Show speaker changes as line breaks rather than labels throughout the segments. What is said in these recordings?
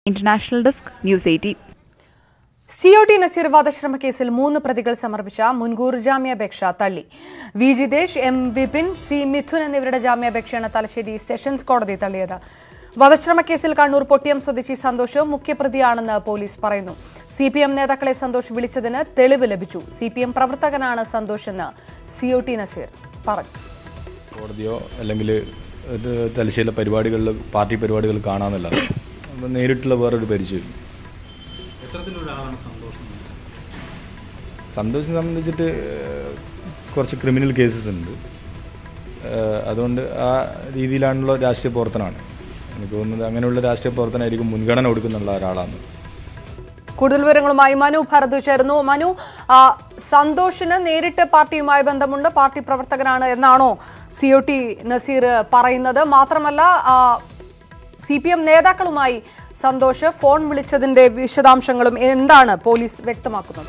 international desk news eighteen
C O T Naseer വധശ്രമ കേസിൽ മൂന്ന് പ്രതികൾ സമർപ്പിച്ച മുൻകൂർ ജാമ്യാപേക്ഷ തള്ളി V Jithesh M Vipin C Mithun എന്നിവരുടെ ജാമ്യാപേക്ഷയാണ് തലശ്ശേരി സെഷൻസ് കോടതി തള്ളിയത് വധശ്രമ കേസിൽ കണ്ണൂർ പൊട്ടിയം സ്വദേശി സന്തോഷ് മുഖ്യപ്രതിയാണെന്ന് പോലീസ് പറയുന്നു സി പി എം നേതാക്കളെ സന്തോഷ് വിളിച്ചതിന് തെളിവ് ലഭിച്ചു സി പി എം പ്രവർത്തകനാണ് സന്തോഷ് എന്ന് സി ഒ ടി നസീർ പറഞ്ഞു
കോടതിയോ അല്ലെങ്കിൽ ഇത് തലശ്ശേരിയിലെ പരിപാടികളിൽ പാർട്ടി പരിപാടികൾ കാണാമെന്നല്ല അപ്പോൾ നേരിട്ടുള്ള വേറൊരു പരിചയം സന്തോഷിനെ സംബന്ധിച്ചിട്ട് ഏഹ്, കുറച്ച് ക്രിമിനൽ കേസസ് ഉണ്ട് ഏഹ്, അതുകൊണ്ട് ആ രീതിയിലാണുള്ള രാഷ്ട്രീയ പ്രവർത്തനമാണ് എനിക്ക് തോന്നുന്നത് അങ്ങനെയുള്ള രാഷ്ട്രീയ പ്രവർത്തനമായിരിക്കും മുൻഗണന കൊടുക്കുന്നുള്ള ഒരാളാണ്
കൂടുതൽ വിവരങ്ങളുമായി മനു ഭരത് ചേരുന്നു മനു ആ, സന്തോഷിന് നേരിട്ട് പാർട്ടിയുമായി ബന്ധമുണ്ട് പാർട്ടി പ്രവർത്തകനാണ് എന്നാണോ സി ഒ ടി നസീർ പറയുന്നത് മാത്രമല്ല സി പി എം നേതാക്കളുമായി സന്തോഷ് ഫോൺ വിളിച്ചതിന്റെ വിശദാംശങ്ങളും എന്താണ് പോലീസ് വ്യക്തമാക്കുന്നത്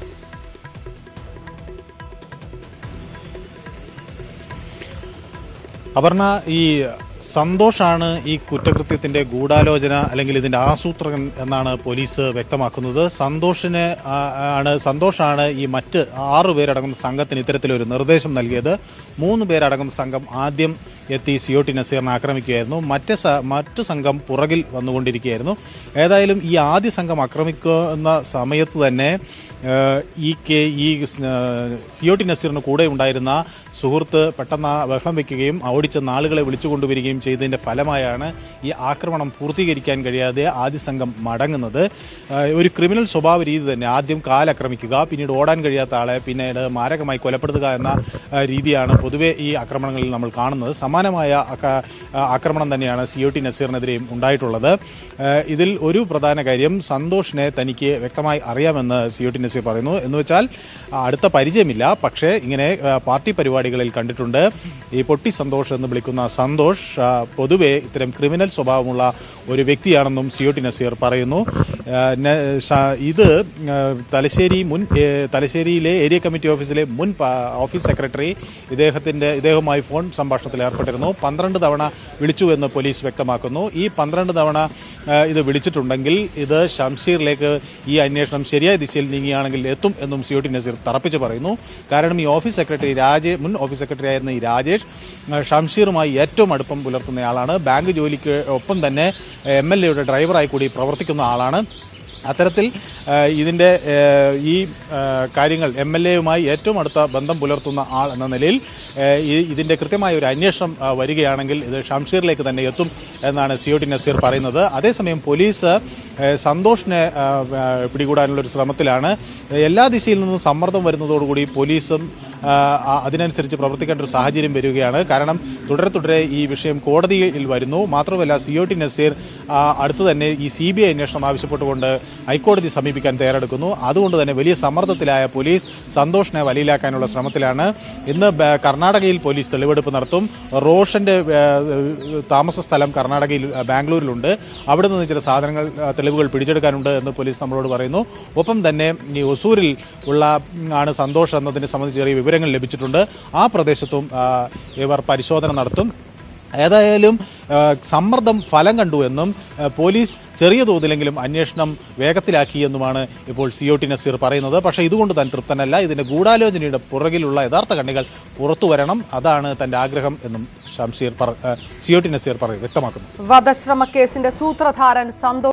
അപർണ ഈ സന്തോഷാണ് ഈ കുറ്റകൃത്യത്തിന്റെ ഗൂഢാലോചന അല്ലെങ്കിൽ ഇതിന്റെ ആസൂത്രകൻ എന്നാണ് പോലീസ് വ്യക്തമാക്കുന്നത് സന്തോഷിന് ആ- ആണ് സന്തോഷാണ് ഈ മറ്റ് ആറു പേരടങ്ങുന്ന സംഘത്തിന് ഇത്തരത്തിലൊരു നിർദ്ദേശം നൽകിയത് മൂന്ന് പേരടങ്ങുന്ന സംഘം ആദ്യം എത്തി സിയോട്ടി നസീറിനെ ആക്രമിക്കുകയായിരുന്നു മറ്റ് സ- മറ്റു സംഘം പുറകിൽ വന്നുകൊണ്ടിരിക്കുകയായിരുന്നു ഏതായാലും ഈ ആദ്യ സംഘം ആക്രമിക്കുന്ന സമയത്ത് തന്നെ ഏഹ്, ഈ കെ ഈ സിയോട്ടി നസീറിന് കൂടെ ഉണ്ടായിരുന്ന സുഹൃത്ത് പെട്ടെന്ന് ആ ബഹളം വെക്കുകയും ഓടിച്ചെന്ന ആളുകളെ വിളിച്ചു കൊണ്ടുവരികയും ചെയ്തതിന്റെ ഫലമായാണ് ഈ ആക്രമണം പൂർത്തീകരിക്കാൻ കഴിയാതെ ആദ്യ സംഘം മടങ്ങുന്നത് ഏഹ്, ഒരു ക്രിമിനൽ സ്വഭാവ രീതി തന്നെ ആദ്യം കാലാക്രമിക്കുക പിന്നീട് ഓടാൻ കഴിയാത്ത ആളെ പിന്നീട് മാരകമായി കൊലപ്പെടുത്തുക എന്ന ഏഹ്, രീതിയാണ് പൊതുവെ ഈ ആക്രമണങ്ങളിൽ നമ്മൾ കാണുന്നത് സമാനമായ ആക്ക- ആക്രമണം തന്നെയാണ് സി ഒ ടി നസീറിനെതിരെയും ഉണ്ടായിട്ടുള്ളത് ഏഹ്, ഇതിൽ ഒരു പ്രധാന കാര്യം സന്തോഷിനെ തനിക്ക് വ്യക്തമായി അറിയാമെന്ന് സി ഒ ടി നസീർ പറയുന്നു എന്ന് വെച്ചാൽ ആ, അടുത്ത പരിചയമില്ല പക്ഷേ ഇങ്ങനെ ആ, പാർട്ടി പരിപാടികളിൽ കണ്ടിട്ടുണ്ട് ഈ പൊട്ടി സന്തോഷ് എന്ന് വിളിക്കുന്ന സന്തോഷ് ആ, പൊതുവെ ഇത്തരം ക്രിമിനൽ സ്വഭാവമുള്ള ഒരു വ്യക്തിയാണെന്നും സി ഒ ടി നസീർ പറയുന്നു ആ, ന- ഷ- ഇത് ആ, തലശ്ശേരി മുൻ ഏ, തലശ്ശേരിയിലെ ഏരിയ കമ്മിറ്റി ഓഫീസിലെ മുൻ പ- ഓഫീസ് സെക്രട്ടറി ഇദ്ദേഹത്തിന്റെ ഇദ്ദേഹവുമായി ഫോൺ സംഭാഷണത്തിൽ ഏർപ്പെട്ടിരുന്നു പന്ത്രണ്ട് തവണ വിളിച്ചു എന്ന് പോലീസ് വ്യക്തമാക്കുന്നു ഈ പന്ത്രണ്ട് തവണ ആ, ഇത് വിളിച്ചിട്ടുണ്ടെങ്കിൽ ഇത് ഷംഷീറിലേക്ക് ഈ അന്വേഷണം ശരിയായ ദിശയിൽ നീങ്ങിയാണെങ്കിൽ എത്തും എന്നും സി ഒ ടി നസീർ തറപ്പിച്ച് പറയുന്നു കാരണം ഈ ഓഫീസ് സെക്രട്ടറി രാജേ മുൻ ഓഫീസ് സെക്രട്ടറി ആയിരുന്ന ഈ രാജേഷ് ആ, ഷംഷീറുമായി ഏറ്റവും അടുപ്പം പുലർത്തുന്നയാളാണ് ബാങ്ക് ജോലിക്ക് ഒപ്പം തന്നെ എം എൽ എയുടെ ഡ്രൈവറായി കൂടി പ്രവർത്തിക്കുന്ന ആളാണ് അത്തരത്തിൽ ആ, ഇതിൻ്റെ ആ, ഈ ആ, കാര്യങ്ങൾ എം എൽ എയുമായി ഏറ്റവും അടുത്ത ബന്ധം പുലർത്തുന്ന ആൾ എന്ന നിലയിൽ ആ, ഈ- ഇതിൻ്റെ കൃത്യമായ ഒരു അന്വേഷണം ആ, വരികയാണെങ്കിൽ ഇത് ഷംഷീറിലേക്ക് തന്നെ എത്തും എന്നാണ് സി ഒ ടി നസീർ പറയുന്നത് അതേസമയം പോലീസ് ആ, സന്തോഷിനെ ആ, ആ, പിടികൂടാനുള്ള ഒരു ശ്രമത്തിലാണ് എല്ലാ ദിശയിൽ നിന്നും സമ്മർദ്ദം വരുന്നതോടുകൂടി പോലീസും ആ, ആ, അതിനനുസരിച്ച് പ്രവർത്തിക്കേണ്ട ഒരു സാഹചര്യം വരികയാണ് കാരണം തുടരെ തുടരെ ഈ വിഷയം കോടതിയിൽ വരുന്നു മാത്രമല്ല സി ഒ ടി നസീർ ആ, അടുത്ത് തന്നെ ഈ സി ബി ഐ അന്വേഷണം ആവശ്യപ്പെട്ടുകൊണ്ട് ഹൈക്കോടതി സമീപിക്കാൻ തയ്യാറെടുക്കുന്നു അതുകൊണ്ട് തന്നെ വലിയ സമ്മർദ്ദത്തിലായ പോലീസ് സന്തോഷിനെ വലയിലാക്കാനുള്ള ശ്രമത്തിലാണ് ഇന്ന് ബ- കർണാടകയിൽ പോലീസ് തെളിവെടുപ്പ് നടത്തും റോഷന്റെ ആ, താമസ സ്ഥലം കർണാടകയിൽ ആ, ബാംഗ്ലൂരിലുണ്ട് അവിടെ നിന്ന് ചില സാധനങ്ങൾ ആ, തെളിവുകൾ പിടിച്ചെടുക്കാനുണ്ട് എന്ന് പോലീസ് നമ്മളോട് പറയുന്നു ഒപ്പം തന്നെ ഈ ഒസൂരിൽ ഉള്ള ഉം, ആണ് സന്തോഷ് എന്നതിനെ സംബന്ധിച്ച് ചെറിയ വിവരങ്ങൾ ലഭിച്ചിട്ടുണ്ട് ആ പ്രദേശത്തും ആ, ഇവർ പരിശോധന നടത്തും ഏതായാലും ആ, സമ്മർദ്ദം ഫലം കണ്ടു എന്നും ആ, പോലീസ് ചെറിയ തോതിലെങ്കിലും അന്വേഷണം വേഗത്തിലാക്കി എന്നുമാണ് ഇപ്പോൾ സി ഒ ടി നസീർ പറയുന്നത് പക്ഷേ ഇതുകൊണ്ട് താൻ തൃപ്തനല്ല ഇതിന്റെ ഗൂഢാലോചനയുടെ പുറകിലുള്ള യഥാർത്ഥ കണ്ണികൾ പുറത്തു വരണം അതാണ് തന്റെ ആഗ്രഹം എന്നും Shamseer C O T Naseer പറയും വ്യക്തമാക്കുന്നു
വധശ്രമ കേസിന്റെ സൂത്രധാരൻ സന്തോഷ്